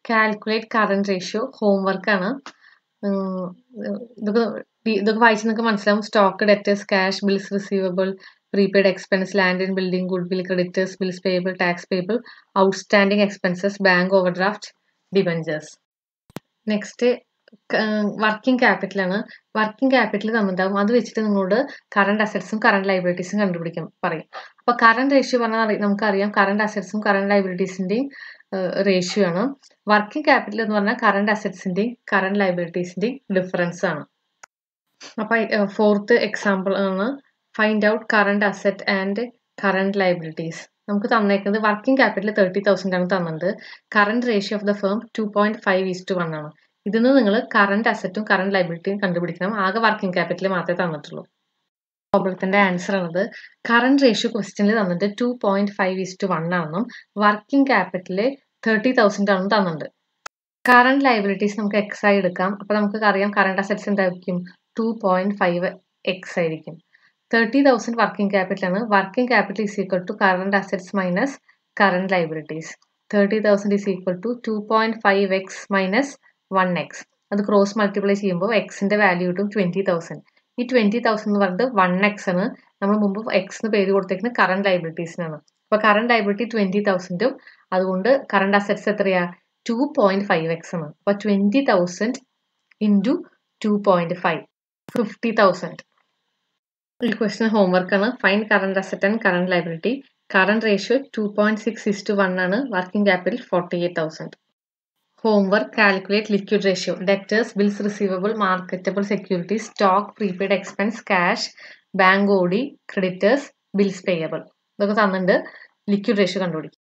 calculate current ratio ഹോംവർക്കാണ് ഇതൊക്കെ D- ഇതൊക്കെ വായിച്ച് നിങ്ങൾക്ക് മനസ്സിലാവും stock debtors cash bills receivable prepaid expense land and building goodwill creditors bills payable tax payable outstanding expenses bank overdraft debentures next working ക്യാപിറ്റലാണ് working capital തന്നിട്ടുണ്ടാവും അത് വെച്ചിട്ട് നിങ്ങളോട് കറണ്ട് അസറ്റ്സും കറണ്ട് ലൈബിലിറ്റീസും കണ്ടുപിടിക്കാൻ പറയും അപ്പോൾ കറണ്ട് റേഷ്യോ പറഞ്ഞാൽ അറി- നമുക്കറിയാം കറണ്ട് അസറ്റ്സും കറണ്ട് ലൈബിലിറ്റീസിൻ്റെയും റേഷ്യോ ആണ് വർക്കിംഗ് ക്യാപിറ്റൽ എന്ന് പറഞ്ഞാൽ കറണ്ട് അസറ്റ്സിൻ്റെയും കറണ്ട് ലൈബിലിറ്റീസിൻ്റെയും ഡിഫറൻസ് ആണ് അപ്പോൾ ഫോർത്ത് എക്സാമ്പിൾ ആണ് find out current asset and current liabilities നമുക്ക് തന്നേക്കുന്നത് വർക്കിംഗ് ക്യാപിറ്റൽ തേർട്ടി തൗസൻഡ് ആണ് തന്നത് current ratio of the firm two point five is to one ആണ് ഇതിന്ന് നിങ്ങൾ കറണ്ട് അസറ്റും കറണ്ട് ലൈബിലിറ്റിയും കണ്ടുപിടിക്കണം ആകെ വർക്കിംഗ് ക്യാപിറ്റൽ മാത്രമേ തന്നിട്ടുള്ളൂ പ്രോബ്ലത്തിന്റെ ആൻസർ ആണത് കറണ്ട് റേഷ്യോ ക്വസ്റ്റ്യനിൽ തന്നിട്ട് two point five is to one ആണെന്നും വർക്കിംഗ് ക്യാപിറ്റൽ തേർട്ടി തൗസൻഡ് ആണെന്നും തന്നിട്ടുണ്ട് കറണ്ട് ലൈബിലിറ്റീസ് നമുക്ക് എക്സ് ആയി എടുക്കാം അപ്പൊ നമുക്ക് അറിയാം കറണ്ട് അസറ്റ്സ് എന്തായിരിക്കും ടു പോയിന്റ് ഫൈവ് എക്സ് ആയിരിക്കും തേർട്ടി തൗസൻഡ് വർക്കിംഗ് ക്യാപിറ്റൽ ആണ് working capital is equal to current assets minus current liabilities thirty thousand is equal to two point five x minus one x അത് cross multiply ചെയ്യുമ്പോൾ എക്സിന്റെ value കിട്ടും twenty thousand ഈ twenty thousand എന്ന് പറഞ്ഞിട്ട് one X ആണ് നമ്മൾ മുമ്പ് എക്സ് എന്ന് പേര് കൊടുത്തേക്കുന്നത് കറണ്ട് ലൈബിലിറ്റീസിനാണ് അപ്പൊ കറണ്ട് ലൈബിലിറ്റി ട്വന്റി തൗസൻഡും അതുകൊണ്ട് കറണ്ട് അസറ്റ്സ് എത്രയാ ടു പോയിന്റ് ഫൈവ് എക്സ് ആണ് അപ്പൊ twenty thousand into two point five fifty thousand ഈ ക്വസ്റ്റൻ ഹോംവർക്ക് ആണ് find current asset and current liability current ratio two point six is to one ആണ് working capital forty eight thousand homework calculate liquid ratio debtors bills receivable marketable security stock prepaid expense cash bank OD creditors bills payable ഇതൊക്കെ തന്നിട്ടുണ്ട് liquid ratio കണ്ടുപിടിക്കും